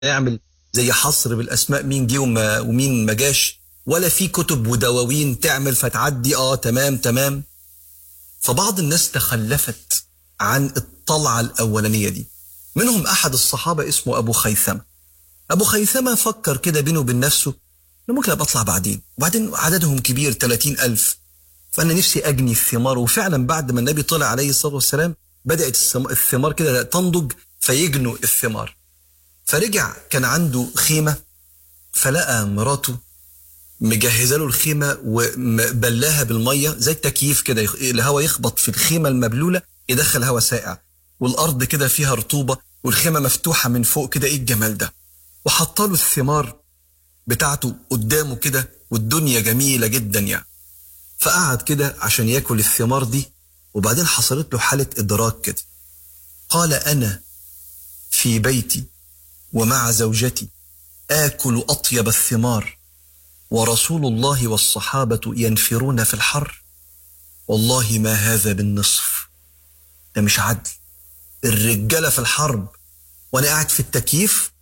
نعمل زي حصر بالاسماء مين جه وما- ومين ما جاش ولا في كتب ودواوين تعمل فتعدي اه تمام تمام فبعض الناس تخلفت عن الطلعه الاولانيه دي منهم احد الصحابه اسمه ابو خيثمه ابو خيثمه فكر كده بينه وبين نفسه انه ممكن ابقى اطلع بعدين وبعدين عددهم كبير 30 ألف فانا نفسي اجني الثمار وفعلا بعد ما النبي طلع عليه الصلاه والسلام بدات الثم- الثمار كده تنضج فيجنوا الثمار فرجع كان عنده خيمه فلقى مراته مجهزه له الخيمه وبلاها بالميه زي التكييف كده يخ- الهواء يخبط في الخيمه المبلوله يدخل هواء ساقع والارض كده فيها رطوبه والخيمه مفتوحه من فوق كده ايه الجمال ده وحط له الثمار بتاعته قدامه كده والدنيا جميله جدا يعني فقعد كده عشان ياكل الثمار دي وبعدين حصلت له حاله ادراك كده قال انا في بيتي ومع زوجتي اكل اطيب الثمار ورسول الله والصحابه ينفرون في الحر والله ما هذا بالنصف ده مش عدل الرجاله في الحرب وانا قاعد في التكييف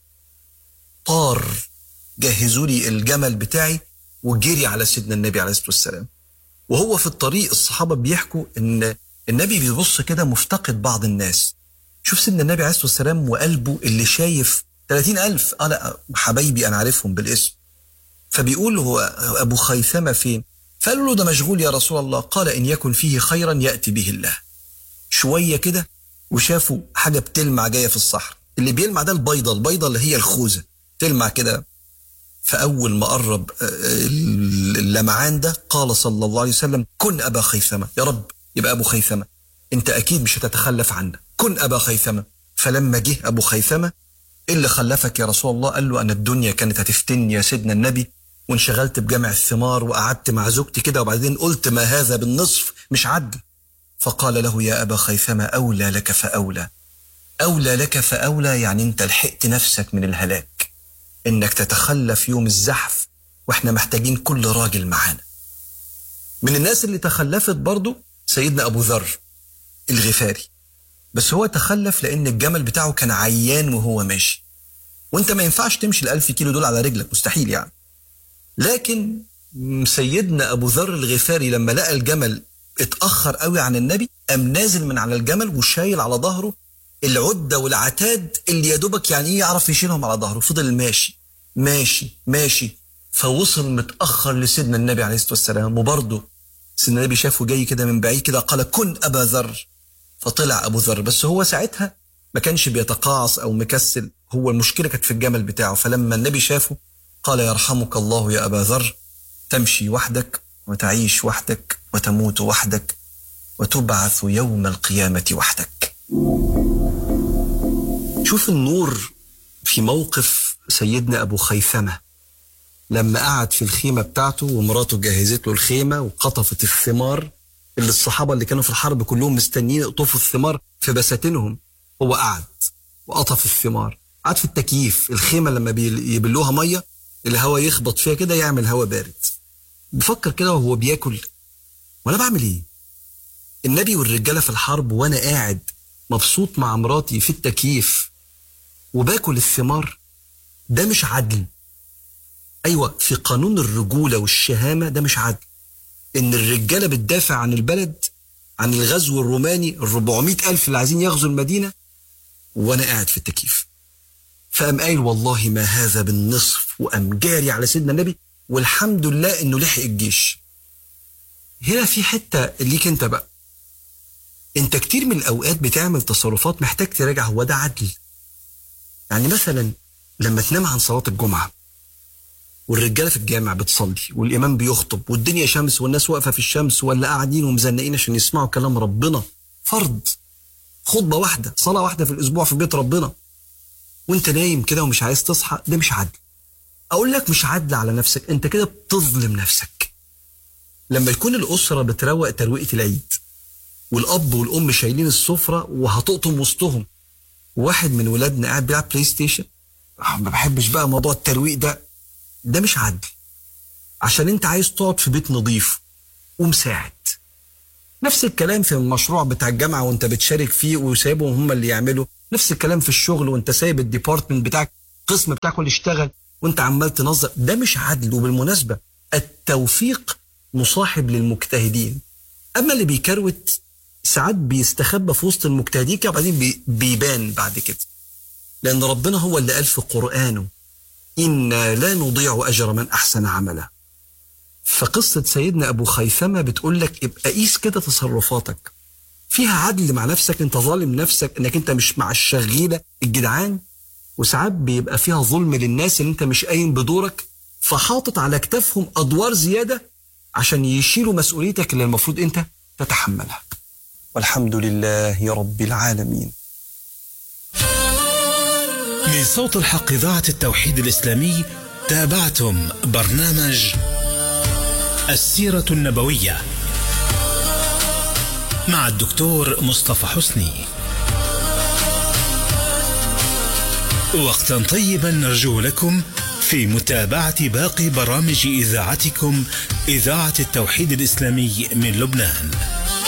طار جهزوا لي الجمل بتاعي وجري على سيدنا النبي عليه الصلاه والسلام وهو في الطريق الصحابه بيحكوا ان النبي بيبص كده مفتقد بعض الناس شوف سيدنا النبي عليه الصلاه والسلام وقلبه اللي شايف 30 ألف اه لا حبايبي انا عارفهم بالاسم فبيقول هو ابو خيثمه فين فقالوا له ده مشغول يا رسول الله قال ان يكن فيه خيرا ياتي به الله شويه كده وشافوا حاجه بتلمع جايه في الصحراء اللي بيلمع ده البيضه البيضه اللي هي الخوذه تلمع كده فأول ما قرب آه، اللمعان ده قال صلى الله عليه وسلم كن أبا خيثمة يا رب يبقى أبو خيثمة أنت أكيد مش هتتخلف عنا كن أبا خيثمة فلما جه أبو خيثمة إيه اللي خلفك يا رسول الله قال له أنا الدنيا كانت هتفتني يا سيدنا النبي وانشغلت بجمع الثمار وقعدت مع زوجتي كده وبعدين قلت ما هذا بالنصف مش عدل فقال له يا أبا خيثمة أولى لك فأولى أولى لك فأولى يعني أنت لحقت نفسك من الهلاك انك تتخلف يوم الزحف واحنا محتاجين كل راجل معانا من الناس اللي تخلفت برضو سيدنا ابو ذر الغفاري بس هو تخلف لان الجمل بتاعه كان عيان وهو ماشي وانت ما ينفعش تمشي الألف كيلو دول على رجلك مستحيل يعني لكن سيدنا ابو ذر الغفاري لما لقى الجمل اتاخر قوي عن النبي قام نازل من على الجمل وشايل على ظهره العده والعتاد اللي يا دوبك يعني ايه يعرف يشيلهم على ظهره فضل ماشي ماشي ماشي فوصل متاخر لسيدنا النبي عليه الصلاه والسلام وبرضه سيدنا النبي شافه جاي كده من بعيد كده قال كن ابا ذر فطلع ابو ذر بس هو ساعتها ما كانش بيتقاعس او مكسل هو المشكله كانت في الجمل بتاعه فلما النبي شافه قال يرحمك الله يا ابا ذر تمشي وحدك وتعيش وحدك وتموت وحدك وتبعث يوم القيامه وحدك شوف النور في موقف سيدنا ابو خيثمه لما قعد في الخيمه بتاعته ومراته جهزت له الخيمه وقطفت الثمار اللي الصحابه اللي كانوا في الحرب كلهم مستنيين يقطفوا الثمار في بساتينهم هو قعد وقطف الثمار قعد في التكييف الخيمه لما بي- يبلوها ميه الهواء يخبط فيها كده يعمل هواء بارد بفكر كده وهو بياكل وانا بعمل ايه النبي والرجاله في الحرب وانا قاعد مبسوط مع مراتي في التكييف وباكل الثمار ده مش عدل ايوه في قانون الرجوله والشهامه ده مش عدل ان الرجاله بتدافع عن البلد عن الغزو الروماني ال 400 الف اللي عايزين يغزوا المدينه وانا قاعد في التكييف فقام قايل والله ما هذا بالنصف وقام جاري على سيدنا النبي والحمد لله انه لحق الجيش هنا في حته ليك انت بقى انت كتير من الاوقات بتعمل تصرفات محتاج تراجع هو ده عدل يعني مثلا لما تنام عن صلاه الجمعه والرجاله في الجامع بتصلي والامام بيخطب والدنيا شمس والناس واقفه في الشمس ولا قاعدين ومزنقين عشان يسمعوا كلام ربنا فرض خطبه واحده صلاه واحده في الاسبوع في بيت ربنا وانت نايم كده ومش عايز تصحى ده مش عدل اقول لك مش عدل على نفسك انت كده بتظلم نفسك لما يكون الاسره بتروق ترويقه العيد والاب والام شايلين السفره وهتقطم وسطهم واحد من ولادنا قاعد بيلعب بلاي ستيشن آه، ما بحبش بقى موضوع الترويق ده ده مش عدل عشان انت عايز تقعد في بيت نظيف ومساعد نفس الكلام في المشروع بتاع الجامعه وانت بتشارك فيه وسايبهم هم اللي يعملوا نفس الكلام في الشغل وانت سايب الديبارتمنت بتاعك القسم بتاعك اللي اشتغل وانت عمال تنظر ده مش عدل وبالمناسبه التوفيق مصاحب للمجتهدين اما اللي بيكروت ساعات بيستخبى في وسط المجتهدين كده وبعدين بي- بيبان بعد كده لان ربنا هو اللي قال في قرانه انا لا نضيع اجر من احسن عملا فقصه سيدنا ابو خيثمه بتقول لك ابقى قيس كده تصرفاتك فيها عدل مع نفسك انت ظالم نفسك انك انت مش مع الشغيله الجدعان وساعات بيبقى فيها ظلم للناس اللي انت مش قايم بدورك فحاطط على كتافهم ادوار زياده عشان يشيلوا مسؤوليتك اللي المفروض انت تتحملها والحمد لله رب العالمين من صوت الحق إذاعة التوحيد الإسلامي تابعتم برنامج السيرة النبوية مع الدكتور مصطفى حسني وقتا طيبا نرجو لكم في متابعة باقي برامج إذاعتكم إذاعة التوحيد الإسلامي من لبنان